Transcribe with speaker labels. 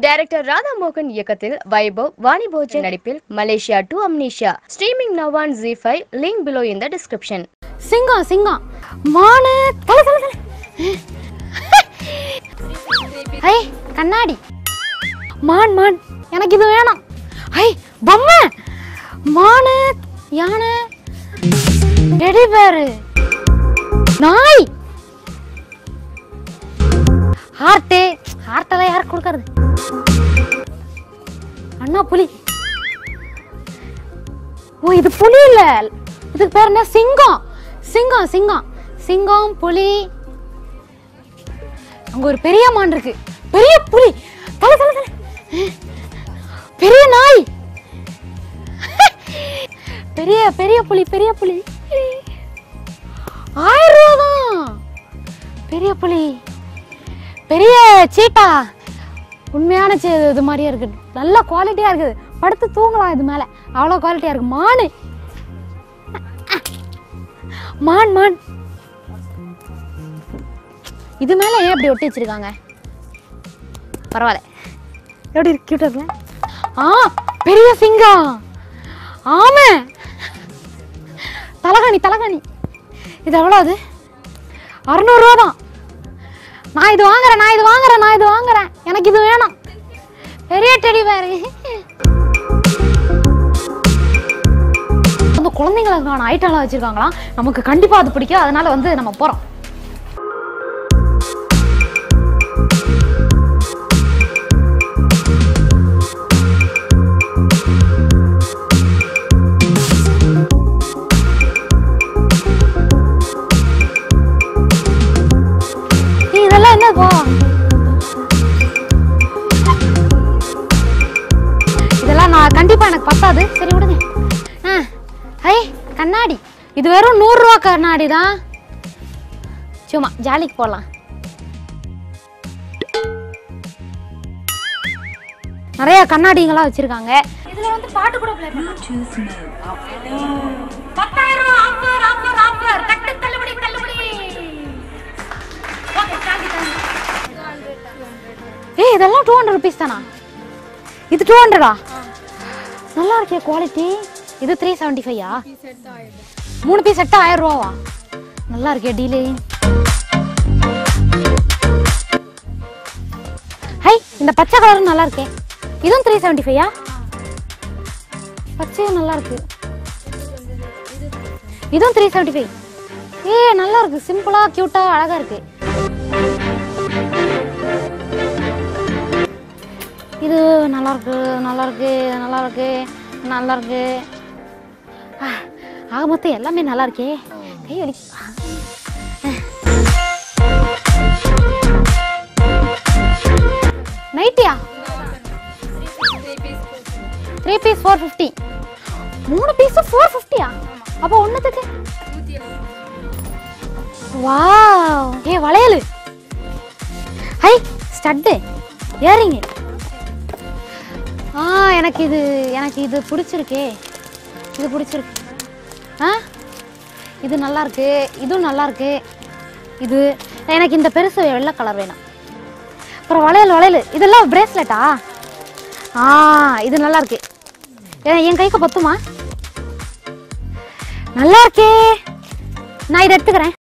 Speaker 1: Director Radha மோகன் இயக்கத்தில் வைபவ் வாணி போஜன் நடிப்பில் Malaysia to amnesia streaming now on G five link below in the description
Speaker 2: சிங்கம் சிங்கம் மானு தலை தலை தலை ஐ கண்ணாடி மான் மான் எனக்கு இது வேணாம் ஐ பொம்மை மானு யானை டெடி பேரு நாய் ஹார்ட்டு ஹார்ட்டெல்லாம் யாருக்கு கொடுக்கறது அண்ணா புலி ஓ இது புலி இல்ல இதுக்கு பேர் என்ன சிங்கம் சிங்கம் சிங்கம் சிங்கம் புலி அங்க ஒரு பெரிய மான் இருக்கு பெரிய புலி தலை தலை தலை பெரிய நாய் பெரிய பெரிய புலி பெரிய புலி ஆயிரம் ரூபா தான் பெரிய புலி பெரிய சீட்டா உண்மையான சீ இது மாதிரியே இருக்கு நல்ல குவாலிட்டியா இருக்குது படுத்து தூங்கலாம் இது மேல அவ்வளோ குவாலிட்டியா இருக்கு மானு மான் மான் இது மேல ஏன் இப்படி ஒட்டி வச்சிருக்காங்க பரவாயில்ல எப்படி இருக்கு cute ஆ இருக்குல்ல? ஆ பெரிய சிங்கம் ஆமை தலகாணி தலகாணி இது எவ்வளோ அது அறநூறுவா தான் நான் இது வாங்குறேன் நான் இது வாங்குறேன் நான் இது வாங்குறேன் எனக்கு இது வேணும் பெரிய டெடி பேரு அந்த குழந்தைங்களுக்கான ஐட்டம்லாம் வச்சிருக்காங்களாம் நமக்கு கண்டிப்பா அது பிடிக்கும் அதனால வந்து நம்ம போறோம் ஏய், இதெல்லாம் என்னப்பா இதெல்லாம் நான் கண்டிப்பா எனக்கு பத்தாது சரி விடுங்க ஆ ஐ கண்ணாடி இது வெறும் நூறுரூவா கண்ணாடி தான் சும்மா ஜாலிக்கு போடலாம் நிறைய கண்ணாடிங்களாம் வச்சிருக்காங்க இதுல வந்து பாட்டு கூட ப்ளே பத்தாயிரம் ரூபாய் ஆஃபர் ஆஃபர் ஆஃபர் கட்டு தள்ளுபடி தள்ளுபடி ஓகே தாண்டி தாண்டி ஏய் இதெல்லாம் டூ ஹண்ட்ரட் ருபீஸ் தானா இது டூ ஹண்ட்ரடா நல்லா இருக்கே குவாலிட்டி இது த்ரீ செவன்ட்டி ஃபைவா மூணு பீஸ் செட்டு ஆயிரம் ரூபாவா நல்லா இருக்கே டீலு ஹை இந்த பச்சை கலரும் நல்லா இருக்கே இதுவும் த்ரீ செவன்ட்டி ஃபைவா பச்சையும் நல்லா இருக்கு இதுவும் த்ரீ செவன்ட்டி ஃபைவ் ஏ நல்லா இருக்கு சிம்பிளா கியூட்டா அழகா இருக்கு இது நல்லா இருக்கு நல்லா இருக்கு நல்லா இருக்கு நல்லா இருக்கு ஆ, ஆக மொத்தம் எல்லாமே நல்லா இருக்கே கை வலி நைட்டியா த்ரீ பீஸ் ஃபோர் ஃபிஃப்டி மூணு பீஸ் ஃபோர் ஃபிஃப்டியா அப்போ ஒன்றுத்துக்கு வாவ் ஏ வளையல் ஹை ஸ்டட்டு ஏறிங்க ஆ எனக்கு இது எனக்கு இது பிடிச்சிருக்கே இது பிடிச்சிருக்கு ஆ இது நல்லா இருக்கு இதுவும் நல்லா இருக்கு இது எனக்கு இந்த பெருசு வெள்ளை கலர் வேணும் அப்புறம் வளையல் வளையல் இதெல்லாம் பிரேஸ்லெட்டா ஆ இது நல்லா இருக்கு ஏ- என் கைக்கு பத்துமா நல்லா இருக்கே நான் இதை எடுத்துக்கிறேன்